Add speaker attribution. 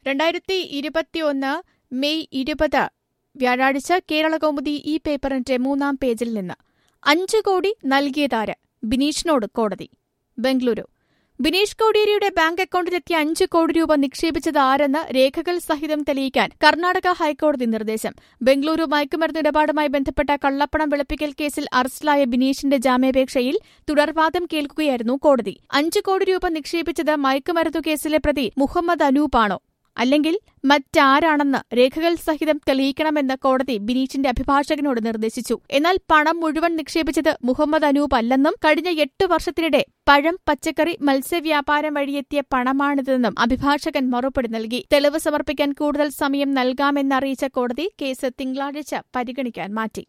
Speaker 1: രണ്ടായിരത്തി ഇരുപത്തിയൊന്ന് മെയ് ഇരുപത് വ്യാഴാഴ്ച കേരളകൗമുദി ഈ പേപ്പറിന്റെ മൂന്നാം പേജിൽ നിന്ന് അഞ്ചു കോടി നൽകിയതാര് ബിനീഷിനോട് കോടതി ബംഗളൂരു ബിനീഷ് കോടിയേരിയുടെ ബാങ്ക് അക്കൌണ്ടിലെത്തിയ അഞ്ച് കോടി രൂപ നിക്ഷേപിച്ചത് ആരെന്ന് രേഖകൾ സഹിതം തെളിയിക്കാൻ കർണാടക ഹൈക്കോടതി നിർദ്ദേശം ബംഗളൂരു മയക്കുമരുന്ന് ഇടപാടുമായി ബന്ധപ്പെട്ട കള്ളപ്പണം വെളുപ്പിക്കൽ കേസിൽ അറസ്റ്റിലായ ബിനീഷിന്റെ ജാമ്യാപേക്ഷയിൽ തുടർവാദം കേൾക്കുകയായിരുന്നു കോടതി അഞ്ച് കോടി രൂപ നിക്ഷേപിച്ചത് മയക്കുമരുന്നു കേസിലെ പ്രതി മുഹമ്മദ് അനൂപാണോ അല്ലെങ്കിൽ മറ്റാരാണെന്ന് രേഖകൾ സഹിതം തെളിയിക്കണമെന്ന് കോടതി ബിനീഷിന്റെ അഭിഭാഷകനോട് നിർദ്ദേശിച്ചു എന്നാൽ പണം മുഴുവൻ നിക്ഷേപിച്ചത് മുഹമ്മദ് അനൂപ് അല്ലെന്നും കഴിഞ്ഞ എട്ട് വർഷത്തിനിടെ പഴം പച്ചക്കറി മത്സ്യവ്യാപാരം വഴിയെത്തിയ പണമാണിതെന്നും അഭിഭാഷകൻ മറുപടി നൽകി തെളിവ് സമർപ്പിക്കാൻ കൂടുതൽ സമയം നൽകാമെന്നറിയിച്ച കോടതി കേസ് തിങ്കളാഴ്ച പരിഗണിക്കാൻ മാറ്റി